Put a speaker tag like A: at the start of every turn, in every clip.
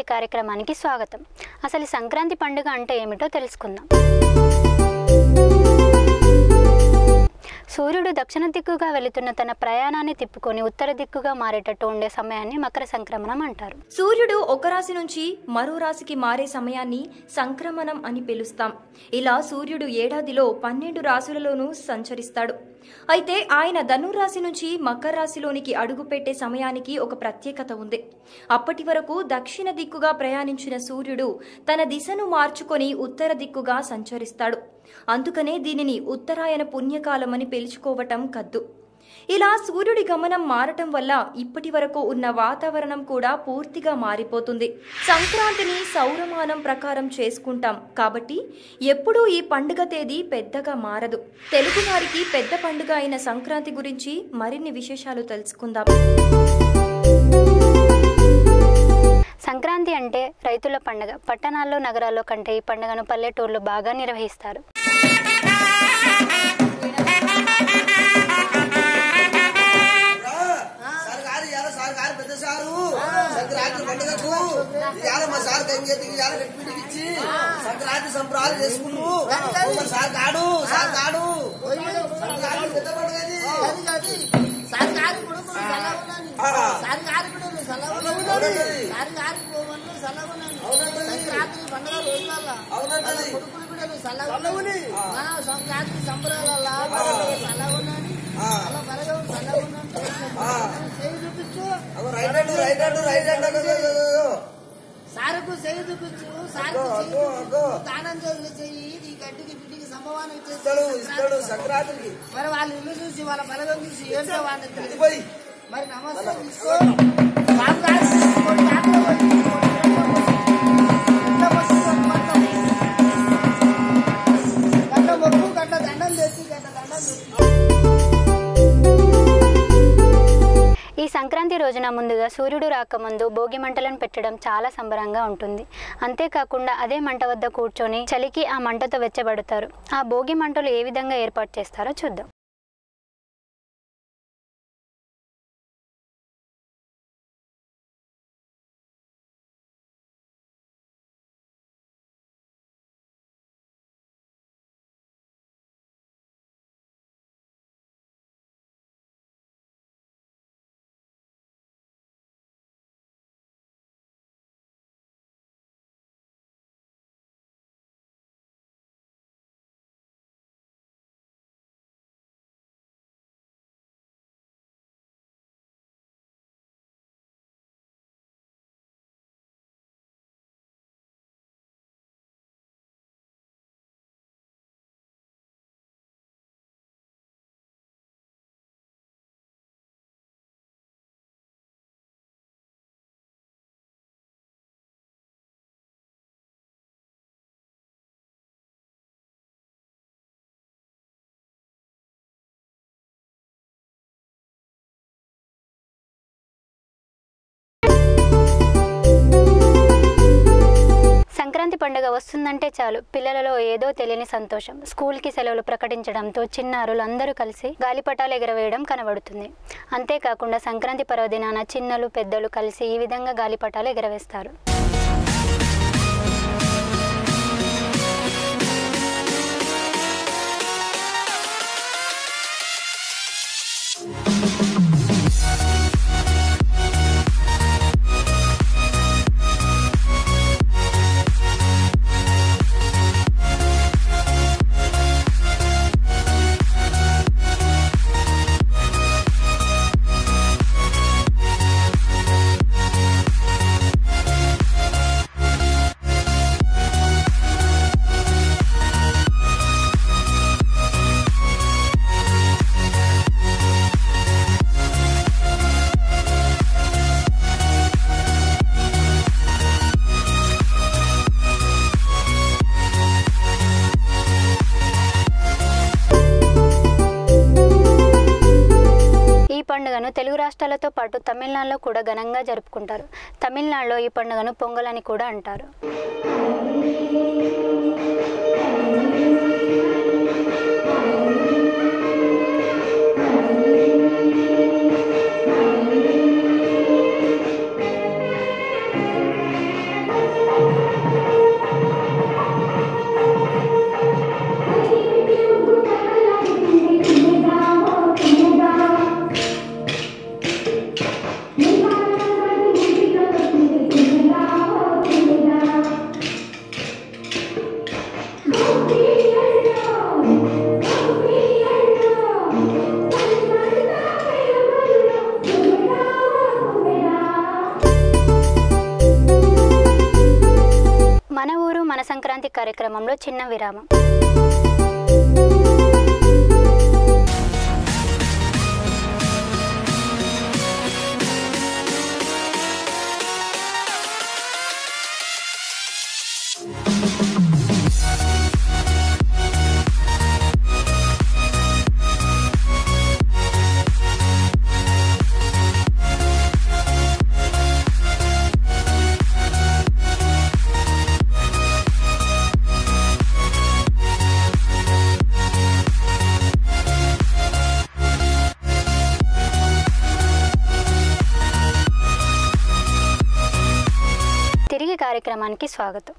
A: కార్యక్రమానికి స్వాగతం అసలు ఈ సంక్రాంతి పండుగ అంటే ఏమిటో తెలుసుకుందాం సూర్యుడు దక్షిణ దిక్కుగా వెళుతున్న తన ప్రయాణాన్ని తిప్పుకొని ఉత్తర దిక్కుగా మారేటట్టు ఉండే సమయాన్ని మకర సంక్రమణం అంటారు
B: సూర్యుడు ఒక రాశి నుంచి మరో రాశికి మారే సమయాన్ని సంక్రమణం అని పిలుస్తాం ఇలా సూర్యుడు ఏడాదిలో పన్నెండు రాశులలోనూ సంచరిస్తాడు అయితే ఆయన ధనురాశి నుంచి మకర రాశిలోనికి అడుగుపెట్టే సమయానికి ఒక ప్రత్యేకత ఉంది అప్పటి వరకు దక్షిణ దిక్కుగా ప్రయాణించిన సూర్యుడు తన దిశను మార్చుకొని ఉత్తర దిక్కుగా సంచరిస్తాడు అందుకనే దీనిని ఉత్తరాయణ పుణ్యకాలం అని పిలుచుకోవటం కద్దు ఇలా సూర్యుడి గమనం మారటం వల్ల ఇప్పటి వరకు ఉన్న వాతావరణం కూడా పూర్తిగా మారిపోతుంది సంక్రాంతిని సౌరమానం ప్రకారం చేసుకుంటాం కాబట్టి ఎప్పుడూ ఈ పండుగ తేదీ పెద్దగా మారదు తెలుగు వారికి పెద్ద పండుగ అయిన సంక్రాంతి గురించి మరిన్ని విశేషాలు తెలుసుకుందాం
A: సంక్రాంతి అంటే రైతుల పండుగ పట్టణాల్లో నగరాల్లో కంటే ఈ పండుగను పల్లెటూర్లు బాగా నిర్వహిస్తారు
C: సార్ గారు ఇవాళ సార్ గారు పెద్ద సారు సంక్రాంతి పండుగకు ఇవాళ మా సార్ గంగేతి ఇవాళ గట్టిపిడికి ఇచ్చి సంక్రాంతి సంబరాలు చేసుకున్నాము ఓ మా సార్ కాడు సార్ కాడు సంక్రాంతి పెద్ద పండుగ ఇది.
D: సర్కారు కొడుకులు సలవులని
C: ఆ.
D: సర్కారు కొడుకులు సలవులని
C: అవునండి.
D: సర్కారు పోవన్లు సలవులని
C: అవునండి.
D: సంక్రాంతి పండుగ రోజుల
C: అవునండి.
D: కొడుకులు బిడ్డలు సలవులని ఆ సంక్రాంతి సంబరాల సలవులని
C: ఆ.
D: అలా బలగం సలవులని
C: ఆ.
D: చేయి చూపించు
C: అగో right hand right hand right hand అగో, అగో, అగో, అగో.
D: సారుకు చేయి చూపించు సారుకు
C: అగ్గో,
D: చేయి
C: అగ్గో, అగ్గో.
D: చూపించు. దానం చేసి చెయ్యి ఈ గడ్డికి బిడ్డికి సంభవాన్ని
C: ఇస్తాడు ఇస్తాడు సంక్రాంతికి
D: మరి వాళ్ళ ఇల్లు చూసి వాళ్ళ బలగం చూసి ఏంటో వాళ్ళకి
C: ఇది
D: తెలియదు.
C: పోయి
D: మరి నమస్తే తీసుకో బాబు గారు తీసుకోండి, ఆటలో పోయి తీసుకోండి, ఎండ వస్తుంది, అనుకుంటాం. గంట మొక్కు గంట దండం తెచ్చి గంట దండం తెచ్చి
A: ఈ సంక్రాంతి రోజున ముందుగా సూర్యుడు రాకముందు భోగి మంటలను పెట్టడం చాలా సంబరంగా ఉంటుంది అంతేకాకుండా అదే మంట వద్ద కూర్చొని చలికి ఆ మంటతో వెచ్చబడతారు ఆ భోగి మంటలు ఏ విధంగా ఏర్పాటు చేస్తారో చూద్దాం సంక్రాంతి పండుగ వస్తుందంటే చాలు పిల్లలలో ఏదో తెలియని సంతోషం స్కూల్కి సెలవులు ప్రకటించడంతో చిన్నారులు అందరూ కలిసి గాలిపటాలు ఎగరవేయడం కనబడుతుంది అంతేకాకుండా సంక్రాంతి పర్వదినాన చిన్నలు పెద్దలు కలిసి ఈ విధంగా గాలిపటాలు ఎగరవేస్తారు ఈ పండుగను తెలుగు రాష్ట్రాలతో పాటు తమిళనాడులో కూడా ఘనంగా జరుపుకుంటారు తమిళనాడులో ఈ పండుగను పొంగల్ అని కూడా అంటారు మన సంక్రాంతి కార్యక్రమంలో చిన్న విరామం తిరిగి కార్యక్రమానికి స్వాగతం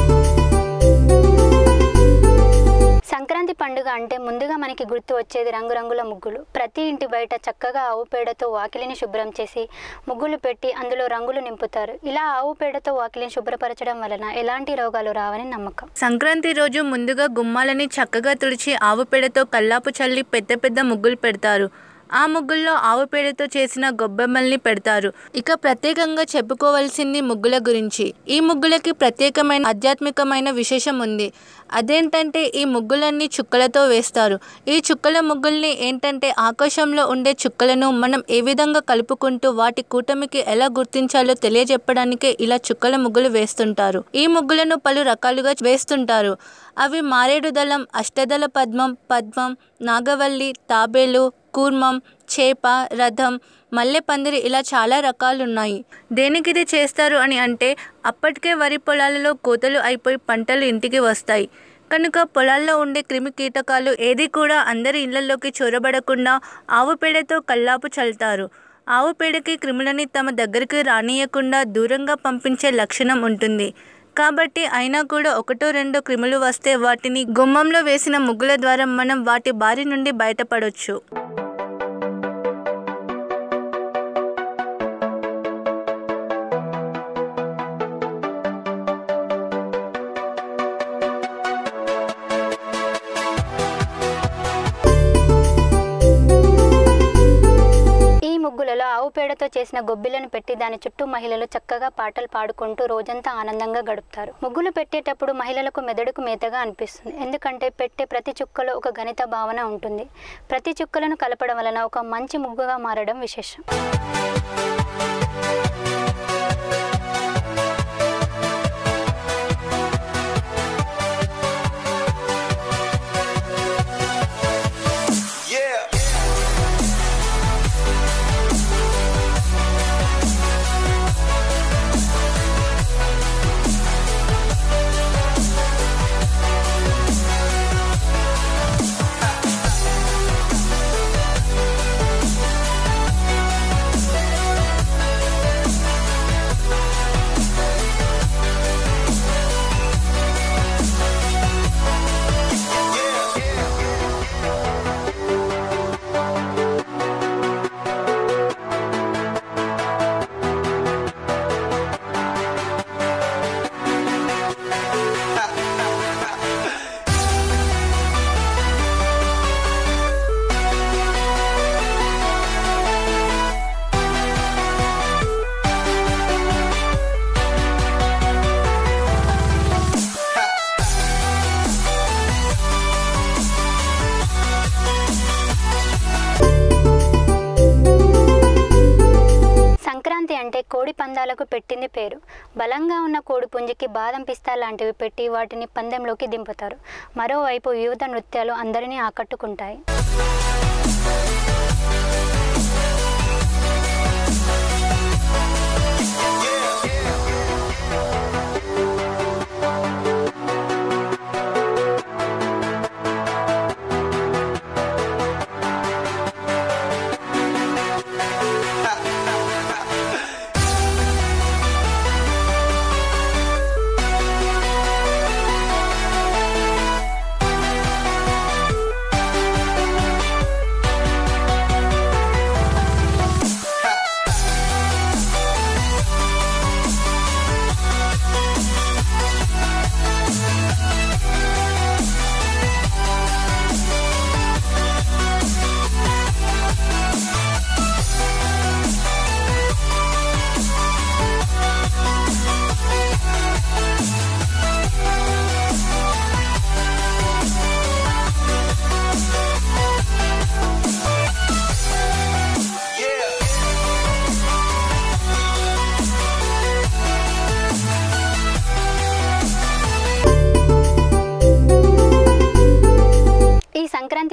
A: సంక్రాంతి పండుగ అంటే ముందుగా మనకి గుర్తు వచ్చేది రంగురంగుల ముగ్గులు ప్రతి ఇంటి బయట చక్కగా ఆవు పేడతో వాకిలిని శుభ్రం చేసి ముగ్గులు పెట్టి అందులో రంగులు నింపుతారు ఇలా ఆవు పేడతో వాకిలిని శుభ్రపరచడం వలన ఎలాంటి రోగాలు రావని నమ్మకం
E: సంక్రాంతి రోజు ముందుగా గుమ్మాలని చక్కగా తుడిచి ఆవు పేడతో కల్లాపు చల్లి పెద్ద పెద్ద ముగ్గులు పెడతారు ఆ ముగ్గుల్లో ఆవు పేడతో చేసిన గొబ్బెమ్మల్ని పెడతారు ఇక ప్రత్యేకంగా చెప్పుకోవాల్సింది ముగ్గుల గురించి ఈ ముగ్గులకి ప్రత్యేకమైన ఆధ్యాత్మికమైన విశేషం ఉంది అదేంటంటే ఈ ముగ్గులన్నీ చుక్కలతో వేస్తారు ఈ చుక్కల ముగ్గుల్ని ఏంటంటే ఆకాశంలో ఉండే చుక్కలను మనం ఏ విధంగా కలుపుకుంటూ వాటి కూటమికి ఎలా గుర్తించాలో తెలియజెప్పడానికే ఇలా చుక్కల ముగ్గులు వేస్తుంటారు ఈ ముగ్గులను పలు రకాలుగా వేస్తుంటారు అవి మారేడు దళం అష్టదళ పద్మం పద్మం నాగవల్లి తాబేలు కూర్మం చేప రథం మల్లె పందిరి ఇలా చాలా రకాలు ఉన్నాయి దేనికి ఇది చేస్తారు అని అంటే అప్పటికే వరి పొలాలలో కోతలు అయిపోయి పంటలు ఇంటికి వస్తాయి కనుక పొలాల్లో ఉండే క్రిమి కీటకాలు ఏది కూడా అందరి ఇళ్లలోకి చొరబడకుండా ఆవు పేడతో కల్లాపు చల్లుతారు ఆవు పేడకి క్రిములని తమ దగ్గరికి రానియకుండా దూరంగా పంపించే లక్షణం ఉంటుంది కాబట్టి అయినా కూడా ఒకటో రెండో క్రిములు వస్తే వాటిని గుమ్మంలో వేసిన ముగ్గుల ద్వారా మనం వాటి బారి నుండి బయటపడొచ్చు
A: ఈ ముగ్గులలో ఆవు పేడతో చేసిన గొబ్బిలను పెట్టి దాని చుట్టూ మహిళలు చక్కగా పాటలు పాడుకుంటూ రోజంతా ఆనందంగా గడుపుతారు ముగ్గులు పెట్టేటప్పుడు మహిళలకు మెదడుకు మేతగా అనిపిస్తుంది ఎందుకంటే పెట్టే ప్రతి చుక్కలో ఒక గణిత భావన ఉంటుంది ప్రతి చుక్కలను కలపడం వలన ఒక మంచి ముగ్గుగా మారడం విశేషం
F: Yeah.
A: సంక్రాంతి అంటే కోడి పందాలకు పెట్టింది పేరు బలంగా ఉన్న కోడి పుంజికి బాదం పిస్తా లాంటివి పెట్టి వాటిని పందెంలోకి దింపుతారు మరోవైపు వివిధ నృత్యాలు అందరినీ ఆకట్టుకుంటాయి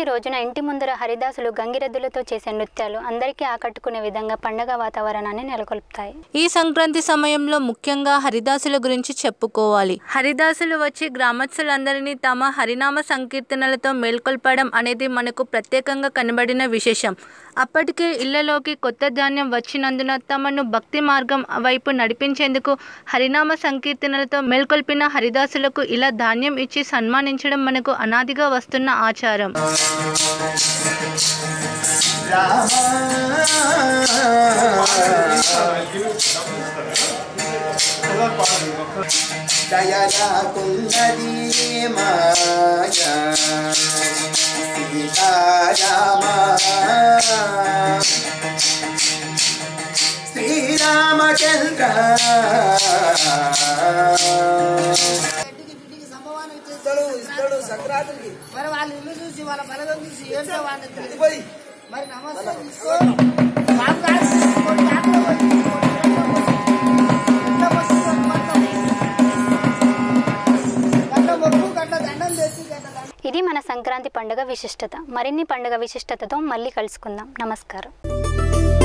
A: సంక్రాంతి రోజున ఇంటి ముందర హరిదాసులు గంగిరెద్దులతో చేసే నృత్యాలు అందరికీ ఆకట్టుకునే విధంగా పండగ వాతావరణాన్ని నెలకొల్పుతాయి
E: ఈ సంక్రాంతి సమయంలో ముఖ్యంగా హరిదాసుల గురించి చెప్పుకోవాలి హరిదాసులు వచ్చి గ్రామస్తులందరినీ తమ హరినామ సంకీర్తనలతో మేల్కొల్పడం అనేది మనకు ప్రత్యేకంగా కనబడిన విశేషం అప్పటికే ఇళ్లలోకి కొత్త ధాన్యం వచ్చినందున తమను భక్తి మార్గం వైపు నడిపించేందుకు హరినామ సంకీర్తనలతో మేల్కొల్పిన హరిదాసులకు ఇలా ధాన్యం ఇచ్చి సన్మానించడం మనకు అనాదిగా వస్తున్న ఆచారం
F: దయలాకున్నది మాయా సీతారామ శ్రీరామచంద్ర
D: ఇంటికి ఇంటికి సంభవాన్ని
C: ఇస్తాడు
D: ఇచ్చేసి
C: ఇస్తాడు సంక్రాంతికి
D: మరి వాళ్ళ ఇల్లు చూసి వాళ్ళ బలగం చూసి ఏంటో వాళ్ళని తెలియదు.
C: పోయి
D: మరి నమస్తే తీసుకో. బాబు గారు తీసుకోండి, దాంట్లో పోయి తీసుకోండి, దాంట్లో పోయి ఎట్లా వస్తుందో అనుకుంటాం. గంట మొక్కు గంట దండం తెచ్చి గంట దండం
A: ఇది మన సంక్రాంతి పండుగ విశిష్టత మరిన్ని పండుగ విశిష్టతతో మళ్ళీ కలుసుకుందాం నమస్కారం